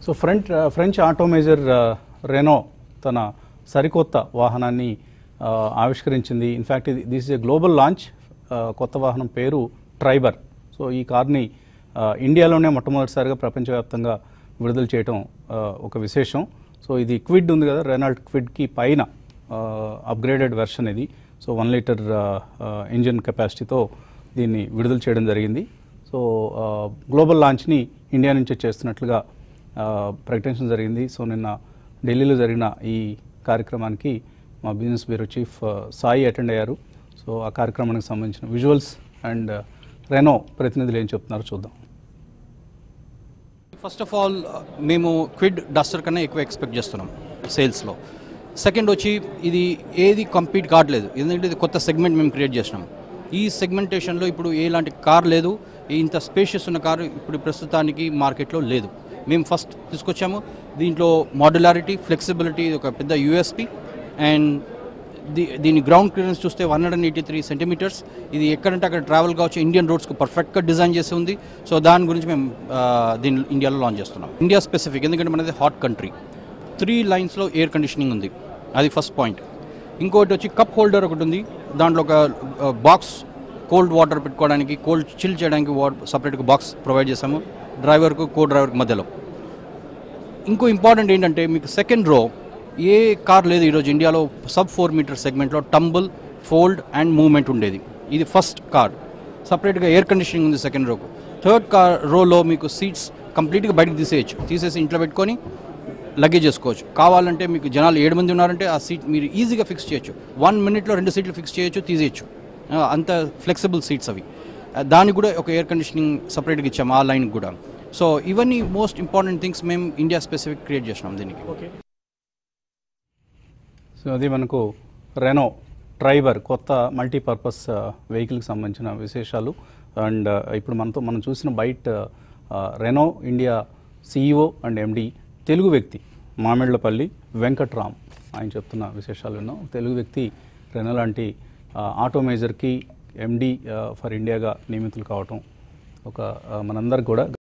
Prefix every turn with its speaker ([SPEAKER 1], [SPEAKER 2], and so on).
[SPEAKER 1] so front French automaker Renault తన సరికొత్త వాహనాన్ని ఆ, ఆవిష్కరించింది ఇన్ఫ్యాక్ట్ ఇది this is a global launch కొత్త వాహనం పేరు ట్రైబర్ సో ఈ కార్ని ఆ, ఇండియాలోనే మొట్టమొదటిసారిగా ప్రపంచవ్యాప్తంగా విడుదల చేయటం ఆ, ఒక విశేషం సో ఇది క్విడ్ ఉంది కదా రెనాల్డ్ క్విడ్కి పైన అప్గ్రేడెడ్ వెర్షన్ ఇది సో వన్ లీటర్ ఇంజిన్ కెపాసిటీతో దీన్ని విడుదల చేయడం జరిగింది సో ఆ, గ్లోబల్ లాంచ్ని ఇండియా నుంచే చేస్తున్నట్లుగా ఆ, ప్రకటించడం జరిగింది సో నిన్న ఢిల్లీలో జరిగిన ఈ కార్యక్రమానికి మా బిజినెస్ బ్యూరో చీఫ్ ఆ, సాయి అటెండ్ అయ్యారు సో ఆ కార్యక్రమానికి సంబంధించిన విజువల్స్ అండ్ రెనో ప్రతినిధులు ఏం చెప్తున్నారో చూద్దాం
[SPEAKER 2] ఫస్ట్ ఆఫ్ ఆల్ మేము క్విడ్ డస్టర్ కన్నా ఎక్కువ ఎక్స్పెక్ట్ చేస్తున్నాం సేల్స్లో సెకండ్ వచ్చి ఇది ఏది కంప్లీట్ కావట్లేదు ఎందుకంటే ఇది కొత్త సెగ్మెంట్ మేము క్రియేట్ చేసినాం ఈ సెగ్మెంటేషన్లో ఇప్పుడు ఎలాంటి కార్ లేదు ఇంత స్పేషియస్ ఉన్న కారు ఇప్పుడు ప్రస్తుతానికి మార్కెట్లో లేదు మేము ఫస్ట్ తీసుకొచ్చాము దీంట్లో మాడ్యులారిటీ ఫ్లెక్సిబిలిటీ ఒక పెద్ద యూఎస్పి అండ్ దీ దీని గ్రౌండ్ క్లియరెన్స్ చూస్తే one hundred eighty three centimetres ఇది ఎక్కడంటే అక్కడ ట్రావెల్ కావచ్చు ఇండియన్ రోడ్స్కు పర్ఫెక్ట్గా డిజైన్ చేసి ఉంది సో దాని గురించి మేము ఆ, దీన్ని ఇండియాలో లాంచ్ చేస్తున్నాం ఇండియా స్పెసిఫిక్ ఎందుకంటే మనది హాట్ కంట్రీ త్రీ లైన్స్లో ఎయిర్ కండిషనింగ్ ఉంది అది ఫస్ట్ పాయింట్ ఇంకోటి వచ్చి కప్ హోల్డర్ ఒకటి ఉంది దాంట్లో ఒక బాక్స్ కోల్డ్ వాటర్ పెట్టుకోవడానికి కోల్డ్ చిల్ చేయడానికి వాట్ సపరేట్గా బాక్స్ ప్రొవైడ్ చేసాము డ్రైవర్కు కో డ్రైవర్కి మధ్యలో ఇంకో ఇంపార్టెంట్ ఏంటంటే మీకు సెకండ్ రో ఏ కార్ లేదు ఈరోజు ఇండియాలో సబ్ ఫోర్ మీటర్ సెగ్మెంట్లో టంబుల్ ఫోల్డ్ అండ్ మూవ్మెంట్ ఉండేది ఇది ఫస్ట్ కార్ సపరేట్గా ఎయిర్ కండిషనింగ్ ఉంది సెకండ్ రోకు థర్డ్ కార్ రోలో మీకు సీట్స్ కంప్లీట్గా బయటకు తీసేయచ్చు తీసేసి ఇంట్లో పెట్టుకొని లగేజ్ చేసుకోవచ్చు కావాలంటే మీకు జనాలు ఏడు మంది ఉన్నారంటే ఆ సీట్ మీరు ఈజీగా ఫిక్స్ చేయొచ్చు వన్ మినిట్లో రెండు సీట్లు ఫిక్స్ చేయొచ్చు తీసేయచ్చు ఆ, అంత ఫ్లెక్సిబుల్ సీట్స్ అవి ఆ, దానికి కూడా ఒక ఎయిర్ కండిషనింగ్ సపరేట్గా ఇచ్చాము ఆ లైన్కి కూడా సో ఇవన్నీ మోస్ట్ ఇంపార్టెంట్ థింగ్స్ మేము ఇండియా స్పెసిఫిక్ క్రియేట్ చేసినాం దీనికి
[SPEAKER 1] సో అది మనకు రెనో ట్రైబర్ కొత్త మల్టీపర్పస్ వెహికల్కి సంబంధించిన విశేషాలు అండ్ ఇప్పుడు మనతో మనం చూసిన byte Renault India CEO and MD Telugu వ్యక్తి మామిళ్లపల్లి వెంకట్రామ్ ఆయన చెప్తున్న విశేషాలు విన్నాం తెలుగు వ్యక్తి రెనో లాంటి ఆటోమేజర్కి ఎండి ఫర్ ఇండియాగా నియమితులు కావటం ఒక ఆ, మనందరికి కూడా